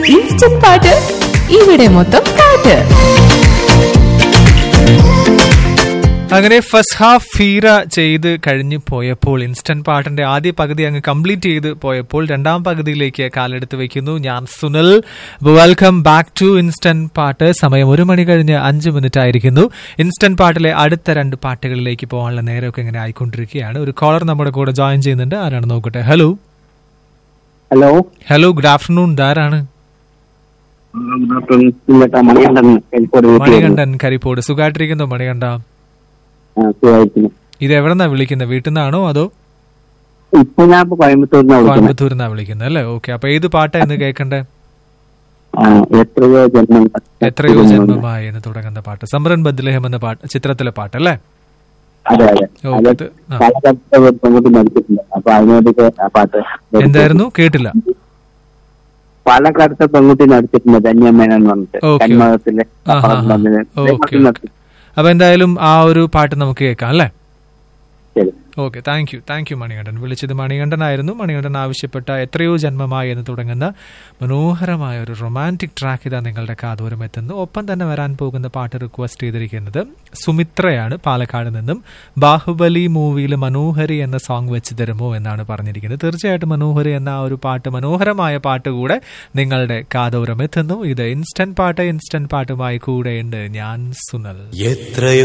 Instant പാട്ട് ഇവിടെ മൊത്തം പാട്ട് അങ്ങനെ ഫസ്റ്റ് ഹാഫ് ഫീറ ചെയ്ത് കഴിഞ്ഞു പോയപ്പോൾ ഇൻസ്റ്റന്റ് പാട്ടിന്റെ ആദ്യ പകുതി അങ്ങ് കംപ്ലീറ്റ് ചെയ്ത് പോയപ്പോൾ രണ്ടാം പകുതിയിലേക്ക് കാലെടുത്ത് വെക്കുന്നു ഞാൻ Sunil welcome back to instant പാട്ട് സമയം ഒരു മണി കഴിഞ്ഞ് അഞ്ച് മിനിറ്റ് ആയിരിക്കുന്നു ഇൻസ്റ്റന്റ് പാട്ടിലെ അടുത്ത രണ്ട് പാട്ടുകളിലേക്ക് പോകാനുള്ള നേരമൊക്കെ ഇങ്ങനെ ആയിക്കൊണ്ടിരിക്കുകയാണ് ഒരു കോളർ നമ്മുടെ കൂടെ ജോയിൻ ചെയ്യുന്നുണ്ട് ആരാണ് നോക്കട്ടെ hello hello hello good afternoon ആരാണ് മണികണ്ഠൻ എലിക്കോട് വീട്ടിൽ മണികണ്ഠൻ കരിപ്പോട് സുഖമായിട്ടിരിക്കുന്നു മണികണ്ഠ സുഖമായിരിക്കുന്നു ഇത് എവിടെന്നാ വിളിക്കുന്നത് വീട്ടിൽ നിന്നാണോ അതോ ഇപ്പൊ ഞാൻ ഇപ്പൊ കോയമ്പത്തൂരിനാ വിളിക്കുന്നത് കോയമ്പത്തൂരിൽ നിന്നാ വിളിക്കുന്നത് അല്ലേ ഓക്കെ അപ്പൊ ഏത് പാട്ടാ എന്ന് കേൾക്കണ്ടേ ആ, എത്രയോ ജന്മം എത്രയോ ജന്മമായി എന്ന് തുടങ്ങുന്ന പാട്ട് സമരൻ ബദ്ലഹം എന്ന പാട്ട് ചിത്രത്തിലെ പാട്ട് അല്ലേ അതെ അതെ ഓ, അത് അത് ആ. കാലഘട്ടത്തെ ഒരു പെൺകുട്ടി മരിച്ചിട്ടുണ്ട് അപ്പൊ അതിനോടൊക്കെ ആ പാട്ട് എന്തായിരുന്നു കേട്ടില്ല പാലക്കാടത്തെ പെൺകുട്ടി നടിച്ചിട്ടുണ്ട് ധന്യമേന എന്ന് പറഞ്ഞിട്ട് ഓക്കെ. കന്മതത്തിലെ ആഹാ, ആഹാ. Okay, okay. അപ്പൊ എന്തായാലും ആ ഒരു പാട്ട് നമുക്ക് കേൾക്കാം അല്ലേ ശരി okay thank you thank you Manikandan വിളിച്ചത് മണികണ്ഠനായിരുന്നു മണികണ്ഠൻ ആവശ്യപ്പെട്ട എത്രയോ ജന്മമായി എന്ന് തുടങ്ങുന്ന മനോഹരമായ ഒരു റൊമാൻറ്റിക് ട്രാക്ക് ഇതാ നിങ്ങളുടെ കാതോരം എത്തുന്നു ഒപ്പം തന്നെ വരാൻ പോകുന്ന പാട്ട് റിക്വസ്റ്റ് ചെയ്തിരിക്കുന്നത് സുമിത്രയാണ് പാലക്കാട് നിന്നും ബാഹുബലി മൂവിയിൽ മനോഹരി എന്ന സോങ് വെച്ച് തരുമോ എന്നാണ് പറഞ്ഞിരിക്കുന്നത് തീർച്ചയായിട്ടും മനോഹരി എന്ന ആ ഒരു പാട്ട് മനോഹരമായ പാട്ട് കൂടെ നിങ്ങളുടെ കാതോരം എത്തുന്നു ഇത് ഇൻസ്റ്റന്റ് പാട്ട് ഇൻസ്റ്റന്റ് പാട്ടുമായി കൂടെയുണ്ട് ഞാൻ സുനൽ എത്രയോ